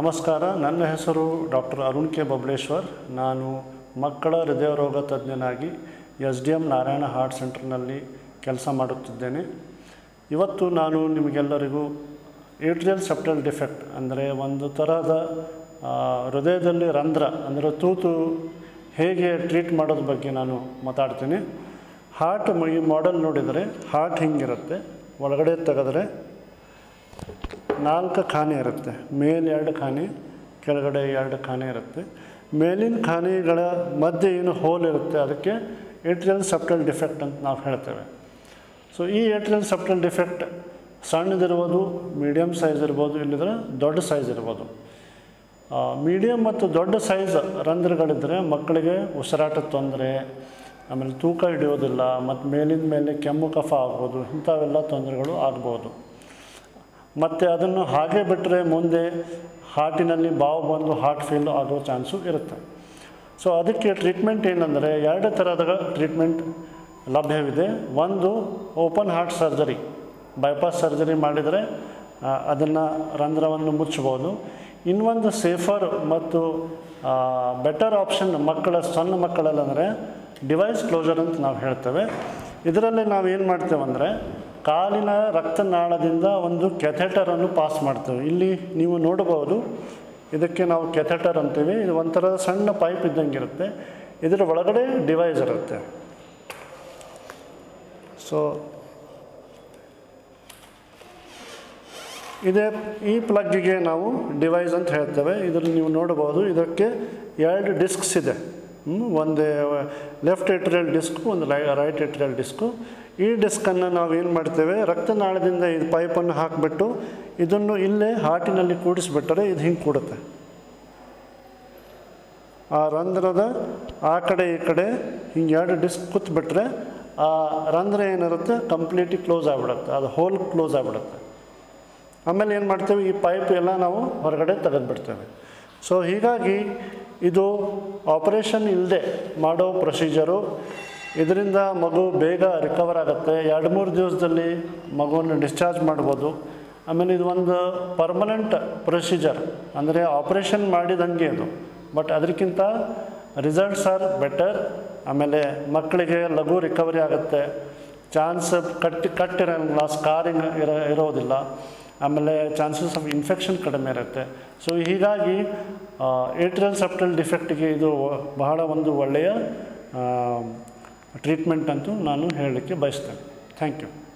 ನಮಸ್ಕಾರ ನನ್ನ ಹೆಸರು ಡಾಕ್ಟರ್ ಅರುಣ್ ಕೆ ಬಬಲೇಶ್ವರ್ ನಾನು ಮಕ್ಕಳ ಹೃದಯರೋಗ ತಜ್ಞನಾಗಿ S D M Narayana heart ಸೆಂಟರ್ನಲ್ಲಿ ಕೆಲಸ ಮಾಡುತ್ತಿದ್ದೇನೆ ಇವತ್ತು ನಾನು ನಿಮಗೆಲ್ಲರಿಗೂ ಏಟ್ರಿಯಲ್ ಸೆಪ್ಟಲ್ ಡಿಫೆಕ್ಟ್ ಅಂದರೆ ಒಂದು ತರಹದ ಆ, ಹೃದಯದಲ್ಲಿ ರಂಧ್ರ ಅಂದರೆ ತೂತು ಹೇಗೆ ಟ್ರೀಟ್ ಮಾಡೋದ್ರ ಬಗ್ಗೆ ನಾನು ಮಾತಾಡ್ತೀನಿ ಹಾರ್ಟ್ ಈ ಮಾಡೆಲ್ ನೋಡಿದರೆ ಹಾರ್ಟ್ ಹಿಂಗಿರುತ್ತೆ ಒಳಗಡೆ ತೆಗೆದ್ರೆ ನಾಲ್ಕು ಖಾನೆ ಇರುತ್ತೆ ಮೇಲೆ ಎರಡು ಖಾನೆ ಕೆಳಗಡೆ ಎರಡು ಖಾನೆ ಇರುತ್ತೆ ಮೇಲಿನ ಖಾನೆಗಳ ಮಧ್ಯೆ ಏನು ಹೋಲ್ ಇರುತ್ತೆ ಅದಕ್ಕೆ ಏಟ್ರಿಯಲ್ ಸೆಪ್ಟಲ್ ಡಿಫೆಕ್ಟ್ ಅಂತ ನಾವು ಹೇಳ್ತೇವೆ ಸೊ ಈ ಏಟ್ರಿಯಲ್ ಸೆಪ್ಟಲ್ ಡಿಫೆಕ್ಟ್ ಸಣ್ಣದಿರ್ಬೋದು ಮೀಡಿಯಮ್ ಸೈಜ್ ಇರ್ಬೋದು ಇಲ್ಲಿದ್ರೆ ದೊಡ್ಡ ಸೈಜ್ ಇರ್ಬೋದು ಮೀಡಿಯಮ್ ಮತ್ತು ದೊಡ್ಡ ಸೈಜ್ ರಂಧ್ರಗಳಿದ್ದರೆ ಮಕ್ಕಳಿಗೆ ಉಸಿರಾಟದ ತೊಂದರೆ ಆಮೇಲೆ ತೂಕ ಹಿಡಿಯೋದಿಲ್ಲ ಮತ್ತು ಮೇಲಿನ ಮೇಲೆ ಕೆಮ್ಮು ಕಫ ಆಗ್ಬೋದು ಇಂಥವೆಲ್ಲ ತೊಂದರೆಗಳು ಆಗ್ಬೋದು ಮತ್ತು ಅದನ್ನು ಹಾಗೆ ಬಿಟ್ಟರೆ ಮುಂದೆ ಹಾರ್ಟಿನಲ್ಲಿ ಬಾವು ಬಂದು ಹಾರ್ಟ್ ಫೇಲ್ ಆಗೋ ಚಾನ್ಸು ಇರುತ್ತೆ ಸೊ ಅದಕ್ಕೆ ಟ್ರೀಟ್ಮೆಂಟ್ ಏನಂದರೆ ಎರಡು ಥರದ ಟ್ರೀಟ್ಮೆಂಟ್ ಲಭ್ಯವಿದೆ ಒಂದು open heart surgery bypass surgery ಮಾಡಿದರೆ ಅದನ್ನು ರಂಧ್ರವನ್ನು ಮುಚ್ಚಬೋದು ಇನ್ನೊಂದು ಸೇಫರ್ ಮತ್ತು ಬೆಟರ್ ಆಪ್ಷನ್ ಮಕ್ಕಳ ಸಣ್ಣ ಮಕ್ಕಳಲ್ಲಂದರೆ ಡಿವೈಸ್ ಕ್ಲೋಸರ್ ಅಂತ ನಾವು ಹೇಳ್ತೇವೆ ಇದರಲ್ಲಿ ನಾವು ಏನು ಮಾಡ್ತೇವೆ ಅಂದರೆ ಕಾಲಿನ ರಕ್ತನಾಳದಿಂದ ಒಂದು ಕೆಥೆಟರನ್ನು ಪಾಸ್ ಮಾಡ್ತೇವೆ ಇಲ್ಲಿ ನೀವು ನೋಡಬಹುದು ಇದಕ್ಕೆ ನಾವು ಕೆಥೆಟರ್ ಅಂತೀವಿ ಇದು ಒಂಥರ ಸಣ್ಣ ಪೈಪ್ ಇದ್ದಂಗೆ ಇರುತ್ತೆ ಇದರ ಒಳಗಡೆ ಡಿವೈಸ್ ಇರುತ್ತೆ ಸೊ ಇದೇ ಈ ಪ್ಲಗ್ಗಿಗೆ ನಾವು ಡಿವೈಸ್ ಅಂತ ಹೇಳ್ತೇವೆ ಇದರಲ್ಲಿ ನೀವು ನೋಡಬಹುದು ಇದಕ್ಕೆ ಎರಡು ಡಿಸ್ಕ್ಸ್ ಇದೆ ಹ್ಮ್, ಒಂದು ಲೆಫ್ಟ್ ಏಟ್ರಿಯಲ್ ಡಿಸ್ಕು ಒಂದು ಲೈ ರೈಟ್ ಏಟ್ರಿಯಲ್ ಡಿಸ್ಕು ಈ ಡಿಸ್ಕನ್ನು ನಾವು ಏನು ಮಾಡ್ತೇವೆ ರಕ್ತನಾಳದಿಂದ ಈ ಪೈಪನ್ನು ಹಾಕಿಬಿಟ್ಟು ಇದನ್ನು ಇಲ್ಲೇ ಹಾರ್ಟಿನಲ್ಲಿ ಕೂಡಿಸ್ಬಿಟ್ಟರೆ ಇದು ಹಿಂಗೆ ಕೂಡುತ್ತೆ ಆ ರಂಧ್ರದ ಆ ಕಡೆ ಈ ಕಡೆ ಹಿಂಗೆ ಎರಡು ಡಿಸ್ಕ್ ಕೂತ್ಬಿಟ್ರೆ ಆ ರಂಧ್ರ ಏನಿರುತ್ತೆ ಕಂಪ್ಲೀಟ್ಲಿ ಕ್ಲೋಸ್ ಆಗಿಬಿಡುತ್ತೆ ಅದು ಹೋಲ್ ಕ್ಲೋಸ್ ಆಗಿಬಿಡುತ್ತೆ ಆಮೇಲೆ ಏನು ಮಾಡ್ತೇವೆ ಈ ಪೈಪ್ ಎಲ್ಲ ನಾವು ಹೊರಗಡೆ ತೆಗೆದುಬಿಡ್ತೇವೆ ಸೊ ಹೀಗಾಗಿ ಇದು ಆಪರೇಷನ್ ಇಲ್ಲದೆ ಮಾಡೋ ಪ್ರೊಸೀಜರು ಇದರಿಂದ ಮಗು ಬೇಗ ರಿಕವರ್ ಆಗುತ್ತೆ ಎರಡು ಮೂರು ದಿವಸದಲ್ಲಿ ಮಗುವನ್ನು ಡಿಸ್ಚಾರ್ಜ್ ಮಾಡ್ಬೋದು ಆಮೇಲೆ ಇದು ಒಂದು ಪರ್ಮನೆಂಟ್ ಪ್ರೊಸೀಜರ್ ಅಂದರೆ ಆಪರೇಷನ್ ಮಾಡಿದಂಗೆ ಇದು ಬಟ್ ಅದಕ್ಕಿಂತ ರಿಸಲ್ಟ್ಸ್ ಆರ್ ಬೆಟರ್ ಆಮೇಲೆ ಮಕ್ಕಳಿಗೆ ಲಘು ರಿಕವರಿ ಆಗುತ್ತೆ ಚಾನ್ಸ್ ಕಟ್ಟಿ ಕಟ್ಟಿರೋಂಗಿಲ್ಲ ಸ್ಕಾರಿಂಗ್ ಇರೋ ಇರೋದಿಲ್ಲ ಆಮೇಲೆ ಚಾನ್ಸಸ್ ಆಫ್ ಇನ್ಫೆಕ್ಷನ್ ಕಡಿಮೆ ಇರುತ್ತೆ ಸೊ ಹೀಗಾಗಿ ಏಟ್ರಿಯಲ್ ಸೆಪ್ಟಲ್ ಡಿಫೆಕ್ಟ್ಗೆ ಇದು ಬಹಳ ಒಂದು ಒಳ್ಳೆಯ ಟ್ರೀಟ್ಮೆಂಟ್ ಅಂತೂ ನಾನು ಹೇಳಲಿಕ್ಕೆ ಬಯಸ್ತೇನೆ ಥ್ಯಾಂಕ್ ಯು